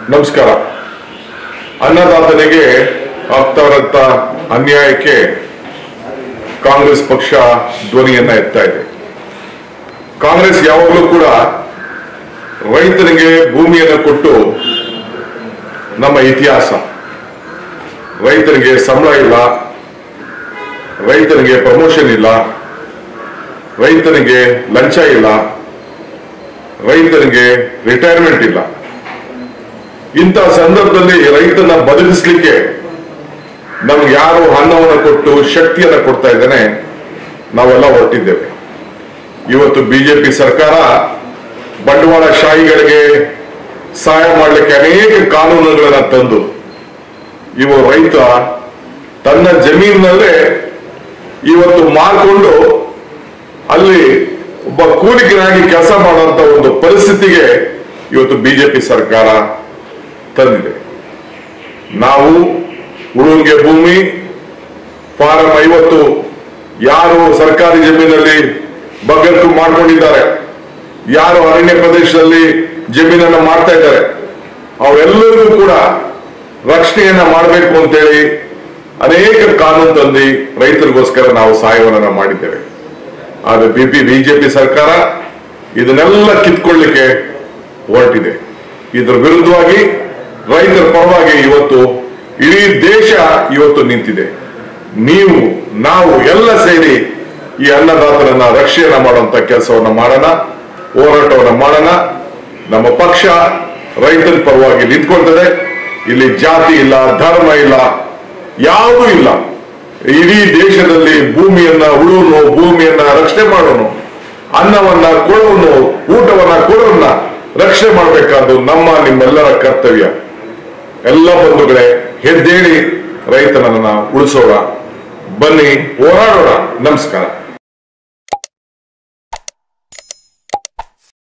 ನಮಸ್ಕಾರ ಅನ್ನದಾತನಿಗೆ ಆಗ್ತಾರಂತ ಅನ್ಯಾಯಕ್ಕೆ ಕಾಂಗ್ರೆಸ್ ಪಕ್ಷ ಧ್ವನಿಯನ್ನ ಎತ್ತಾ ಇದೆ ಕಾಂಗ್ರೆಸ್ ಯಾವಾಗಲೂ ಕೂಡ ರೈತನಿಗೆ ಭೂಮಿಯನ್ನು ಕೊಟ್ಟು ನಮ್ಮ ಇತಿಹಾಸ ರೈತನಿಗೆ ಸಂಬಳ ಇಲ್ಲ ರೈತನಿಗೆ ಪ್ರಮೋಷನ್ ಇಲ್ಲ ರೈತನಿಗೆ ಲಂಚ ಇಲ್ಲ ರೈತನಿಗೆ ರಿಟೈರ್ಮೆಂಟ್ ಇಲ್ಲ ಇಂಥ ಸಂದರ್ಭದಲ್ಲಿ ರೈತನ ಬದುಕಿಸ್ಲಿಕ್ಕೆ ನಮ್ಗೆ ಯಾರು ಅನ್ನವನ್ನು ಕೊಟ್ಟು ಶಕ್ತಿಯನ್ನ ಕೊಡ್ತಾ ಇದ್ದಾನೆ ನಾವೆಲ್ಲ ಹೊರಟಿದ್ದೇವೆ ಇವತ್ತು ಬಿಜೆಪಿ ಸರ್ಕಾರ ಬಂಡವಾಳ ಶಾಹಿಗಳಿಗೆ ಸಹಾಯ ಮಾಡಲಿಕ್ಕೆ ಅನೇಕ ಕಾನೂನುಗಳನ್ನ ತಂದು ಇವ ರೈತ ತನ್ನ ಜಮೀನಿನಲ್ಲೇ ಇವತ್ತು ಮಾರ್ಕೊಂಡು ಅಲ್ಲಿ ಒಬ್ಬ ಕೂಲಿಕನಾಗಿ ಕೆಲಸ ಮಾಡುವಂತ ಒಂದು ಪರಿಸ್ಥಿತಿಗೆ ಇವತ್ತು ಬಿಜೆಪಿ ಸರ್ಕಾರ ತಂದಿದೆ ನಾವು ಉಳುವಿಗೆ ಭೂಮಿ ಫಾರಂ ಐವತ್ತು ಯಾರು ಸರ್ಕಾರಿ ಜಮೀನಲ್ಲಿ ಬಗ್ಗಟ್ಟು ಮಾಡ್ಕೊಂಡಿದ್ದಾರೆ ಯಾರು ಅರಣ್ಯ ಪ್ರದೇಶದಲ್ಲಿ ಜಮೀನನ್ನ ಮಾಡ್ತಾ ಇದ್ದಾರೆ ಅವರೆಲ್ಲರಿಗೂ ಕೂಡ ರಕ್ಷಣೆಯನ್ನ ಮಾಡಬೇಕು ಅಂತೇಳಿ ಅನೇಕ ಕಾನೂನು ತಂದು ರೈತರಿಗೋಸ್ಕರ ನಾವು ಸಹಾಯವನ್ನ ಮಾಡಿದ್ದೇವೆ ಆದ್ರೆ ಬಿಪಿ ಬಿಜೆಪಿ ಸರ್ಕಾರ ಇದನ್ನೆಲ್ಲ ಕಿತ್ಕೊಳ್ಳಿಕ್ಕೆ ಹೊರಟಿದೆ ಇದರ ವಿರುದ್ಧವಾಗಿ ರೈತರ ಪರವಾಗಿ ಇವತ್ತು ಇಡೀ ದೇಶ ಇವತ್ತು ನಿಂತಿದೆ ನೀವು ನಾವು ಎಲ್ಲ ಸೇರಿ ಈ ಅನ್ನದಾತರನ್ನ ರಕ್ಷಣೆ ಮಾಡುವಂತ ಕೆಲಸವನ್ನ ಮಾಡೋಣ ಹೋರಾಟವನ್ನ ಮಾಡೋಣ ನಮ್ಮ ಪಕ್ಷ ರೈತರ ಪರವಾಗಿ ನಿಂತ್ಕೊಳ್ತದೆ ಇಲ್ಲಿ ಜಾತಿ ಇಲ್ಲ ಧರ್ಮ ಇಲ್ಲ ಯಾವುದೂ ಇಲ್ಲ ಇಡೀ ದೇಶದಲ್ಲಿ ಭೂಮಿಯನ್ನ ಉಳುವನು ಭೂಮಿಯನ್ನ ರಕ್ಷಣೆ ಮಾಡೋನು ಅನ್ನವನ್ನ ಕೊಡೋನು ಊಟವನ್ನ ಕೊಡೋನ್ನ ರಕ್ಷಣೆ ಮಾಡಬೇಕಾದ್ದು ನಮ್ಮ ನಿಮ್ಮೆಲ್ಲರ ಕರ್ತವ್ಯ ಎಲ್ಲ ಬಂಧುಗಳೇ ಹೆದ್ದೇಳಿ ರೈತನನ್ನ ಉಳಿಸೋಣ ಬನ್ನಿ ಹೋರಾಡೋಣ ನಮಸ್ಕಾರ